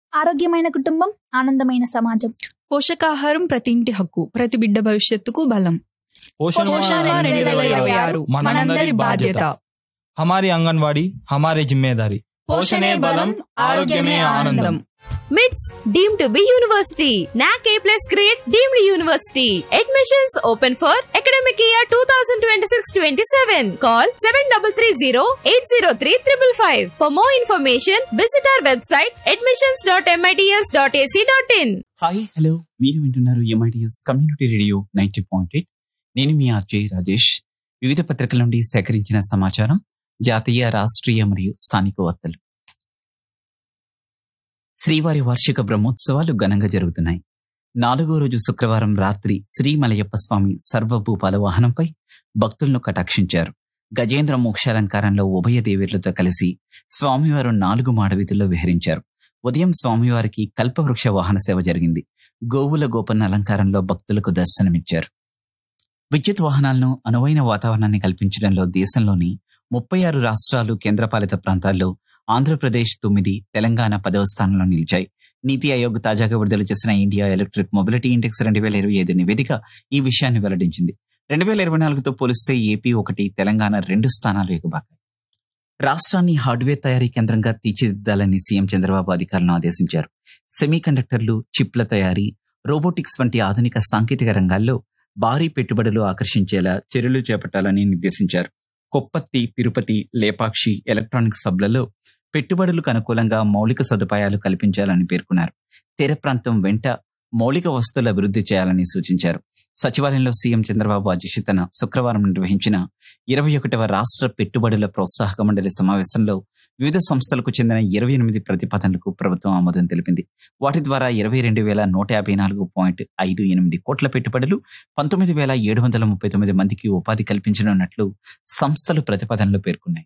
ఆరోగ్యమైన కుటుంబం ఆనందమైన సమాజం పోషకాహారం ప్రతి ఇంటి హక్కు ప్రతి బిడ్డ భవిష్యత్తుకు బలం पोषण పోషణ माह రెండు వేల ఇరవై ఆరు మనందరి బాధ్యత हमारी आंगनवाड़ी हमारी जिम्मेदारी పోషణే బలం ఆరోగ్యమే ఆనందం మిట్స్ deem to be university NAAC A plus grade deemed university admissions open for academic year two thousand twenty six twenty seven call seven double three zero eight zero three triple five for more information visit our website admissions dot MITS dot AC dot in hi hello మీరు వింటున్నారు MITS community radio ninety point eight నేను మీ RJ Rajesh వివిధ పత్రికల నుండి సేకరించిన సమాచారం జాతీయ రాష్ట్రీయ మరియు స్థానిక వార్తలు శ్రీవారి వార్షిక బ్రహ్మోత్సవాలు ఘనంగా జరుగుతున్నాయి నాలుగో రోజు శుక్రవారం రాత్రి శ్రీ మలయప్ప స్వామి సర్వభూపాల వాహనంపై భక్తులను కటాక్షించారు గజేంద్ర మోక్షాలంకారంలో ఉభయ దేవేర్లతో కలిసి స్వామివారు నాలుగు మాడవీధుల్లో విహరించారు ఉదయం స్వామివారికి కల్పవృక్ష వాహన సేవ జరిగింది గోవుల గోపన్న అలంకారంలో భక్తులకు దర్శనమిచ్చారు విద్యుత్ వాహనాలను అనువైన వాతావరణాన్ని కల్పించడంలో దేశంలోని ముప్పై ఆరు రాష్ట్రాలు కేంద్రపాలిత ప్రాంతాల్లో ఆంధ్రప్రదేశ్ తొమ్మిది తెలంగాణ పదవ స్థానంలో నిలిచాయి నీతి ఆయోగ్ తాజాగా విడుదల చేసిన ఇండియా ఎలక్ట్రిక్ మొబిలిటీ ఇండెక్స్ రెండు వేల ఇరవై ఐదు నివేదిక ఈ విషయాన్ని వెల్లడించింది రెండు వేల ఇరవై నాలుగుతో పోలిస్తే ఏపీ ఒకటి తెలంగాణ రెండు స్థానాలు ఎగుబాకాయి రాష్ట్రాన్ని హార్డ్వేర్ తయారీ కేంద్రంగా తీర్చిదిద్దాలని సీఎం చంద్రబాబు అధికారులను ఆదేశించారు సెమీ కండక్టర్లు చిప్ల తయారీ రోబోటిక్స్ వంటి ఆధునిక సాంకేతిక రంగాల్లో భారీ పెట్టుబడులు ఆకర్షించేలా చర్యలు చేపట్టాలని నిర్దేశించారు కొప్పత్తి తిరుపతి లేపాక్షి ఎలక్ట్రానిక్ సబ్లలో పెట్టుబడులకు అనుకూలంగా మౌలిక సదుపాయాలు కల్పించాలని పేర్కొన్నారు తీర ప్రాంతం వెంట మౌలిక వస్తువుల అభివృద్ధి చేయాలని సూచించారు సచివాలయంలో సీఎం చంద్రబాబు అధ్యక్షతన శుక్రవారం నిర్వహించిన ఇరవై ఒకటవ రాష్ట్ర పెట్టుబడుల ప్రోత్సాహక మండలి సమావేశంలో వివిధ సంస్థలకు చెందిన ఇరవై ఎనిమిది ప్రతిపాదనలకు ప్రభుత్వం ఆమోదం తెలిపింది వాటి ద్వారా ఇరవై రెండు వేల నూట యాభై నాలుగు పాయింట్ ఐదు ఎనిమిది కోట్ల పెట్టుబడులు పంతొమ్మిది వేల ఏడు వందల ముప్పై తొమ్మిది మందికి ఉపాధి కల్పించనున్నట్లు సంస్థలు ప్రతిపాదనలో పేర్కొన్నాయి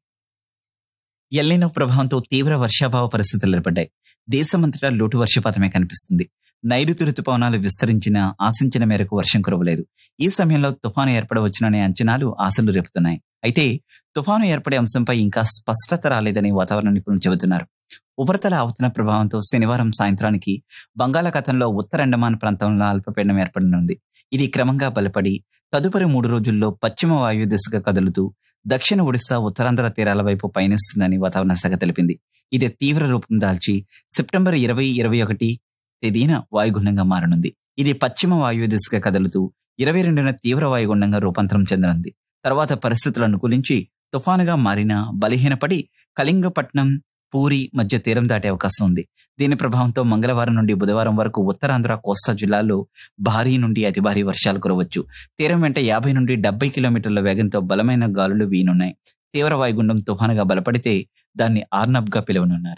ఎల్లినో ప్రభావంతో తీవ్ర వర్షాభావ పరిస్థితులు ఏర్పడ్డాయి దేశమంతటా లోటు వర్షపాతమే కనిపిస్తుంది నైరుతి రుతుపవనాలు విస్తరించిన ఆశించిన మేరకు వర్షం కురవలేదు ఈ సమయంలో తుఫాను ఏర్పడవచ్చుననే అంచనాలు ఆశలు రేపుతున్నాయి అయితే తుఫాను ఏర్పడే అంశంపై ఇంకా స్పష్టత రాలేదని వాతావరణ నిపుణులు చెబుతున్నారు ఉపరితల ఆవర్తన ప్రభావంతో శనివారం సాయంత్రానికి బంగాళాఖాతంలో ఉత్తర అండమాన్ ప్రాంతంలో అల్పపీడనం ఏర్పడనుంది ఇది క్రమంగా బలపడి తదుపరి మూడు రోజుల్లో పశ్చిమ వాయు దిశగా కదులుతూ దక్షిణ ఒడిశా ఉత్తరాంధ్ర తీరాల వైపు పయనిస్తుందని వాతావరణ శాఖ తెలిపింది ఇది తీవ్ర రూపం దాల్చి సెప్టెంబర్ ఇరవై ఇరవై ఒకటి తేదీన వాయుగుండంగా మారనుంది ఇది పశ్చిమ వాయు దిశగా కదులుతూ ఇరవై రెండున తీవ్ర వాయుగుండంగా రూపాంతరం చెందనుంది తర్వాత పరిస్థితులు అనుకూలించి తుఫానుగా మారిన బలహీనపడి కళింగపట్నం పూరి మధ్య తీరం దాటే అవకాశం ఉంది దీని ప్రభావంతో మంగళవారం నుండి బుధవారం వరకు ఉత్తరాంధ్ర కోస్తా జిల్లాల్లో భారీ నుండి అతి భారీ వర్షాలు కురవచ్చు తీరం వెంట యాభై నుండి డెబ్బై కిలోమీటర్ల వేగంతో బలమైన గాలులు వీనున్నాయి తీవ్ర వాయుగుండం తుఫానుగా బలపడితే దాన్ని ఆర్నబ్ గా పిలువనున్నారు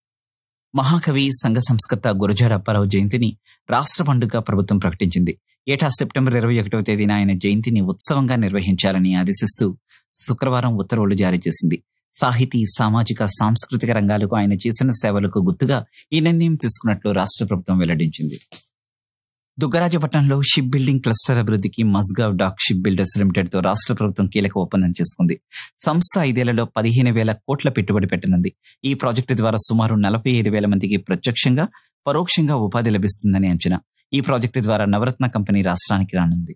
మహాకవి సంఘ సంస్కర్త గురజాడ అప్పారావు జయంతిని రాష్ట్ర పండుగ ప్రభుత్వం ప్రకటించింది ఏటా సెప్టెంబర్ ఇరవై ఒకటవ తేదీన ఆయన జయంతిని ఉత్సవంగా నిర్వహించాలని ఆదేశిస్తూ శుక్రవారం ఉత్తర్వులు జారీ చేసింది సాహితీ సామాజిక సాంస్కృతిక రంగాలకు ఆయన చేసిన సేవలకు గుర్తుగా ఈ నిర్ణయం తీసుకున్నట్లు రాష్ట్ర ప్రభుత్వం వెల్లడించింది దుగ్గరాజపట్నంలో షిప్ బిల్డింగ్ క్లస్టర్ అభివృద్ధికి Mazagon dock ship builders limited తో రాష్ట్ర ప్రభుత్వం కీలక ఒప్పందం చేసుకుంది సంస్థ ఐదేళ్లలో పదిహేను వేల కోట్ల పెట్టుబడి పెట్టనుంది ఈ ప్రాజెక్టు ద్వారా సుమారు నలభై ఐదు వేల మందికి ప్రత్యక్షంగా పరోక్షంగా ఉపాధి లభిస్తుందని అంచనా ఈ ప్రాజెక్టు ద్వారా నవరత్న కంపెనీ రాష్ట్రానికి రానుంది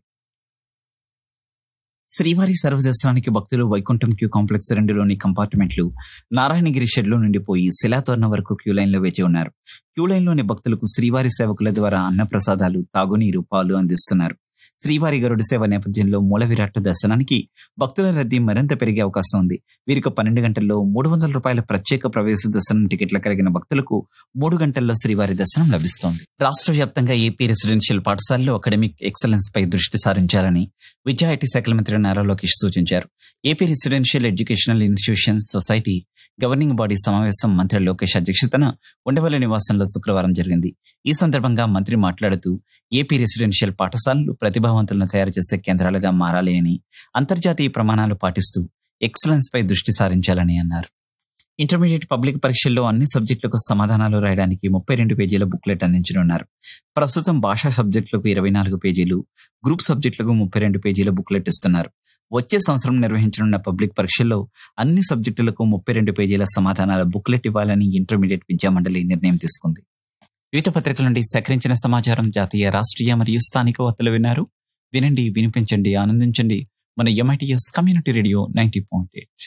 శ్రీవారి సర్వదర్శనానికి భక్తులు వైకుంఠం క్యూ కాంప్లెక్స్ రెండులోని కంపార్ట్మెంట్లు నారాయణగిరి షెడ్లో నుండిపోయి శిలాతోరణ వరకు క్యూ లైన్లో వేచి ఉన్నారు క్యూ లైన్లోని భక్తులకు శ్రీవారి సేవకుల ద్వారా అన్నప్రసాదాలు తాగునీరు పాలు అందిస్తున్నారు శ్రీవారి గరుడు సేవ నేపథ్యంలో మూల విరాట్ దర్శనానికి భక్తుల రద్దీ మరింత పెరిగే అవకాశం ఉంది వీరికి పన్నెండు గంటల్లో మూడు వందల రూపాయల ప్రత్యేక ప్రవేశ దర్శనం టికెట్ల కలిగిన భక్తులకు మూడు గంటల్లో శ్రీవారి దర్శనం లభిస్తోంది రాష్ట్ర వ్యాప్తంగా ఏపీ రెసిడెన్షియల్ పాఠశాలలో అకాడమిక్ ఎక్సలెన్స్ పై దృష్టి సారించాలని విద్యా ఐటీ శాఖల మంత్రి నారా లోకేష్ సూచించారు AP residential educational institutions society governing body సమావేశం మంత్రి లోకేష్ అధ్యక్షతన ఉండవల్లి నివాసంలో శుక్రవారం జరిగింది ఈ సందర్భంగా మంత్రి మాట్లాడుతూ ఏపీ రెసిడెన్షియల్ పాఠశాలలు ప్రతిభావంతులను తయారు చేసే కేంద్రాలుగా మారాలి అని అంతర్జాతీయ ప్రమాణాలు పాటిస్తూ ఎక్సలెన్స్ పై దృష్టి సారించాలని అన్నారు ఇంటర్మీడియట్ పబ్లిక్ పరీక్షల్లో అన్ని సబ్జెక్టులకు సమాధానాలు రాయడానికి ముప్పై రెండు పేజీల బుక్లెట్ అందించనున్నారు ప్రస్తుతం భాషా సబ్జెక్టులకు ఇరవై నాలుగు పేజీలు గ్రూప్ సబ్జెక్టులకు ముప్పై రెండు పేజీల బుక్లెట్ ఇస్తున్నారు వచ్చే సంవత్సరం నిర్వహించనున్న పబ్లిక్ పరీక్షల్లో అన్ని సబ్జెక్టులకు ముప్పై రెండు పేజీల సమాధానాల బుక్లెట్ ఇవ్వాలని ఇంటర్మీడియట్ విద్యా మండలి నిర్ణయం తీసుకుంది వివిధ పత్రికల నుండి సేకరించిన సమాచారం జాతీయ రాష్ట్రీయ మరియు స్థానిక వార్తలు విన్నారు వినండి వినిపించండి ఆనందించండి మన MITS community radio ninety point eight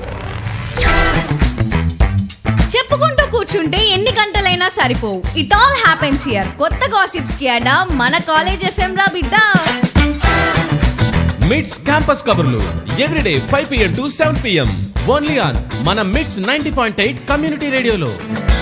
చెప్పుకుంటూ కూర్చుంటే ఎన్ని గంటలైనా సరిపోవు ఇట్ ఆల్ హ్యాపెన్స్ హియర్ కొత్త గాసిప్స్ కి అడా మన కాలేజ్ ఎఫ్ఎం రా బిడ్డ మిడ్స్ క్యాంపస్ కబుర్లు everyday five PM to seven PM only on మన MITS ninety point eight community రేడియోలో